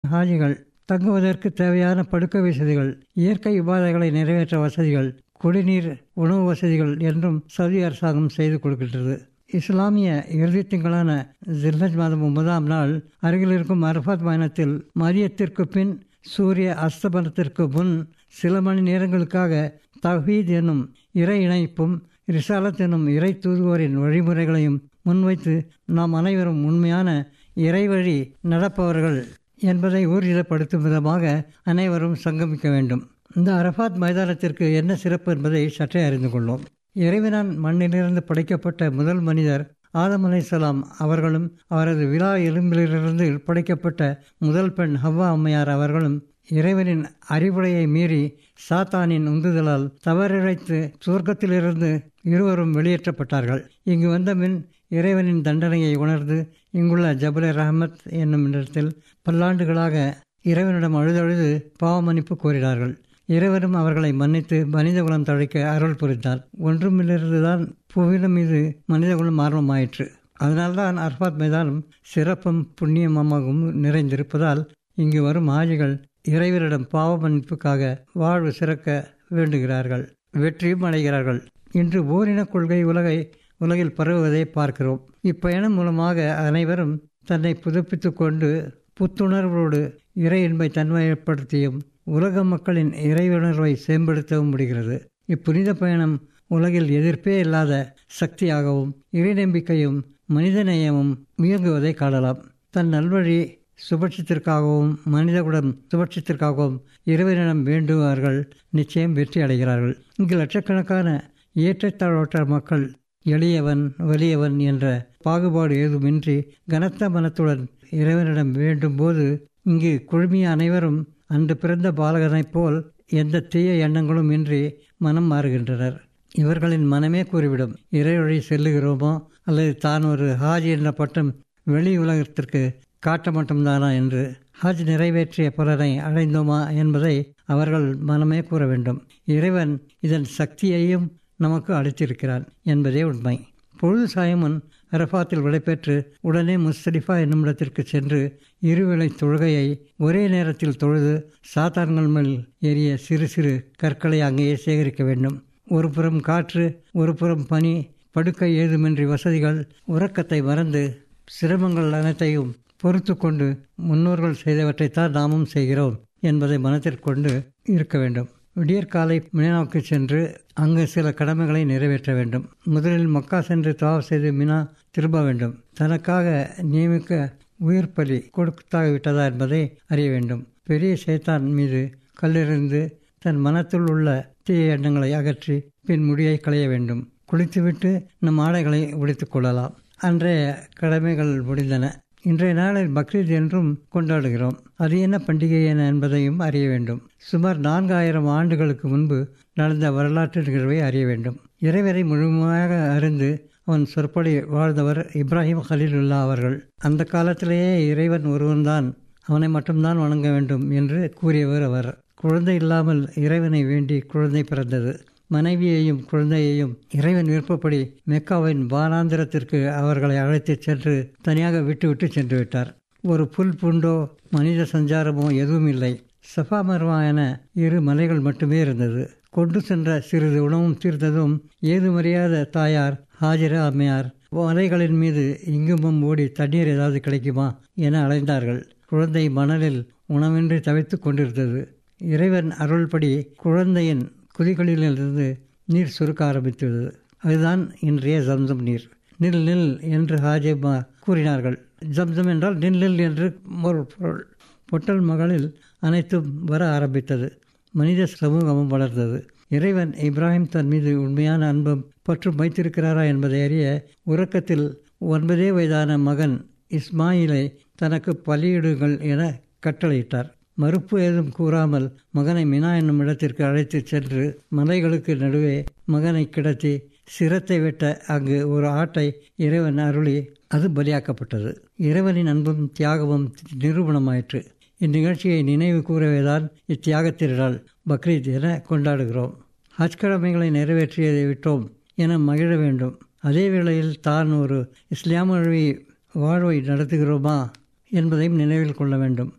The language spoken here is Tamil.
ஹாஜிகள் தங்குவதற்கு தேவையான படுக்க வசதிகள் இயற்கை உபாதைகளை நிறைவேற்ற வசதிகள் குடிநீர் உணவு வசதிகள் என்றும் சவுதி அரசாங்கம் செய்து கொடுக்கின்றது இஸ்லாமிய இறுதி திங்களான ஜில்லஜ் மாதம் ஒன்பதாம் நாள் அருகில் இருக்கும் அரபாத் பயணத்தில் மதியத்திற்கு பின் சூரிய அஸ்தமனத்திற்கு முன் சில மணி நேரங்களுக்காக தஹீத் என்னும் இறை இணைப்பும் ரிசாலத் என்னும் இறை தூதுவோரின் வழிமுறைகளையும் முன்வைத்து நாம் அனைவரும் உண்மையான இறைவழி நடப்பவர்கள் என்பதை ஊர்ஜிதப்படுத்தும் விதமாக அனைவரும் சங்கமிக்க வேண்டும் இந்த அரபாத் மைதானத்திற்கு என்ன சிறப்பு என்பதை சற்றே அறிந்து கொள்வோம் இறைவனான் மண்ணிலிருந்து படைக்கப்பட்ட முதல் மனிதர் ஆதம் அலைசலாம் அவர்களும் அவரது விழா எலும்பிலிருந்து படைக்கப்பட்ட முதல் பெண் ஹவ்வா அம்மையார் அவர்களும் இறைவனின் அறிவுரையை மீறி சாத்தானின் உந்துதலால் தவறிழைத்து சுவர்க்கத்திலிருந்து இருவரும் வெளியேற்றப்பட்டார்கள் இங்கு வந்த பின் இறைவனின் தண்டனையை உணர்ந்து இங்குள்ள ஜபலே ரஹமத் என்னும் இடத்தில் பல்லாண்டுகளாக இறைவனிடம் அழுதழுது பாவமன்னிப்பு கோரினார்கள் இறைவனும் அவர்களை மன்னித்து மனிதகுலம் தழைக்க அருள் புரிந்தார் ஒன்றுமிலிருந்துதான் புவியிடம் மீது மனிதகுலம் ஆர்வமாயிற்று அதனால்தான் அர்பாத் மைதானம் சிறப்பும் புண்ணியமாகவும் நிறைந்திருப்பதால் இங்கு வரும் ஆஜிகள் இறைவனிடம் பாவ மன்னிப்புக்காக வாழ்வு சிறக்க வேண்டுகிறார்கள் வெற்றியும் அடைகிறார்கள் இன்று ஓரின கொள்கை உலகை உலகில் பரவுவதை பார்க்கிறோம் இப்பயணம் மூலமாக அனைவரும் தன்னை புதுப்பித்து கொண்டு புத்துணர்வோடு இறை என்பை தன்மைப்படுத்தியும் உலக மக்களின் இறைவுணர்வை மேம்படுத்தவும் முடிகிறது இப்புனித பயணம் உலகில் எதிர்ப்பே இல்லாத சக்தியாகவும் இறை நம்பிக்கையும் மனிதநேயமும் இயங்குவதை காணலாம் தன் நல்வழி சுபட்சத்திற்காகவும் மனிதகுடம் சுபட்சத்திற்காகவும் இறைவனிடம் வேண்டுவார்கள் நிச்சயம் வெற்றி அடைகிறார்கள் இங்கு லட்சக்கணக்கான ஏற்றத்தாழ்வற்ற மக்கள் எளியவன் வலியவன் என்ற பாகுபாடு ஏதுமின்றி கனத்த மனத்துடன் இறைவனிடம் வேண்டும் போது இங்கு குழுமிய அனைவரும் அன்று பிறந்த பாலகனைப் போல் எந்த தீய எண்ணங்களும் இன்றி மனம் மாறுகின்றனர் இவர்களின் மனமே கூறிவிடும் இறைவழி செல்லுகிறோமோ அல்லது தான் ஒரு ஹாஜ் என்ற பட்டம் வெளி உலகத்திற்கு காட்ட மட்டும்தானா என்று ஹஜ் நிறைவேற்றிய பலனை அடைந்தோமா என்பதை அவர்கள் மனமே கூற வேண்டும் இறைவன் இதன் சக்தியையும் நமக்கு அளித்திருக்கிறான் என்பதே உண்மை பொழுது சாயமுன் அரபாத்தில் விடைபெற்று உடனே முஸ்தலிஃபா என்னும் இடத்திற்கு சென்று இருவேளை தொழுகையை ஒரே நேரத்தில் தொழுது சாத்தான்கள் மேல் ஏறிய சிறு சிறு கற்களை அங்கேயே சேகரிக்க வேண்டும் ஒரு புறம் காற்று ஒரு புறம் பனி படுக்கை ஏதுமின்றி வசதிகள் உறக்கத்தை மறந்து சிரமங்கள் அனைத்தையும் பொறுத்து கொண்டு முன்னோர்கள் செய்தவற்றைத்தான் நாமும் செய்கிறோம் என்பதை மனத்திற்கொண்டு இருக்க வேண்டும் விடியற்காலை மினாவுக்கு சென்று அங்கு சில கடமைகளை நிறைவேற்ற வேண்டும் முதலில் மக்கா சென்று தவாப் செய்து மினா திரும்ப வேண்டும் தனக்காக நியமிக்க உயிர் பலி கொடுத்தாகிவிட்டதா என்பதை அறிய வேண்டும் பெரிய சேத்தான் மீது கல்லெறிந்து தன் மனத்தில் உள்ள தீய எண்ணங்களை அகற்றி பின் முடியை களைய வேண்டும் குளித்துவிட்டு நம் ஆடைகளை உடைத்துக் கொள்ளலாம் அன்றைய கடமைகள் முடிந்தன இன்றைய நாளில் பக்ரீத் என்றும் கொண்டாடுகிறோம் அது என்ன பண்டிகை என என்பதையும் அறிய வேண்டும் சுமார் நான்காயிரம் ஆண்டுகளுக்கு முன்பு நடந்த வரலாற்று நிகழ்வை அறிய வேண்டும் இறைவரை முழுமையாக அறிந்து அவன் சொற்படி வாழ்ந்தவர் இப்ராஹிம் ஹலீலுல்லா அவர்கள் அந்த காலத்திலேயே இறைவன் ஒருவன்தான் அவனை மட்டும்தான் வணங்க வேண்டும் என்று கூறியவர் அவர் குழந்தை இல்லாமல் இறைவனை வேண்டி குழந்தை பிறந்தது மனைவியையும் குழந்தையையும் இறைவன் விருப்பப்படி மெக்காவின் வானாந்திரத்திற்கு அவர்களை அழைத்துச் சென்று தனியாக விட்டுவிட்டு சென்று விட்டார் ஒரு புல் புண்டோ மனித சஞ்சாரமோ எதுவும் இல்லை சஃபா மர்வா என இரு மலைகள் மட்டுமே இருந்தது கொண்டு சென்ற சிறிது உணவும் தீர்த்ததும் ஏதுமறியாத தாயார் ஹாஜரா அம்மையார் மலைகளின் மீது இங்குமும் ஓடி தண்ணீர் ஏதாவது கிடைக்குமா என அலைந்தார்கள் குழந்தை மணலில் உணவின்றி தவித்து கொண்டிருந்தது இறைவன் அருள்படி குழந்தையின் குதிகளிலிருந்து நீர் சுருக்க ஆரம்பித்தது அதுதான் இன்றைய ஜம்சம் நீர் நில் நில் என்று ஹாஜிமா கூறினார்கள் ஜம்சம் என்றால் நில் நில் என்று ஒரு பொருள் பொட்டல் மகளில் அனைத்தும் வர ஆரம்பித்தது மனித சமூகமும் வளர்ந்தது இறைவன் இப்ராஹிம் தன் மீது உண்மையான அன்பும் பற்றும் வைத்திருக்கிறாரா என்பதை அறிய உறக்கத்தில் ஒன்பதே வயதான மகன் இஸ்மாயிலை தனக்கு பலியிடுங்கள் என கட்டளையிட்டார் மறுப்பு ஏதும் கூறாமல் மகனை மினா என்னும் இடத்திற்கு அழைத்துச் சென்று மலைகளுக்கு நடுவே மகனை கிடத்தி சிரத்தை வெட்ட அங்கு ஒரு ஆட்டை இறைவன் அருளி அது பலியாக்கப்பட்டது இறைவனின் அன்பும் தியாகமும் நிரூபணமாயிற்று இந்நிகழ்ச்சியை நினைவு கூறவேதான் இத்தியாக திருநாள் பக்ரீத் என கொண்டாடுகிறோம் ஹஜ் கடமைகளை நிறைவேற்றியதை விட்டோம் என மகிழ வேண்டும் அதே வேளையில் தான் ஒரு இஸ்லாம வழி வாழ்வை நடத்துகிறோமா என்பதையும் நினைவில் கொள்ள வேண்டும்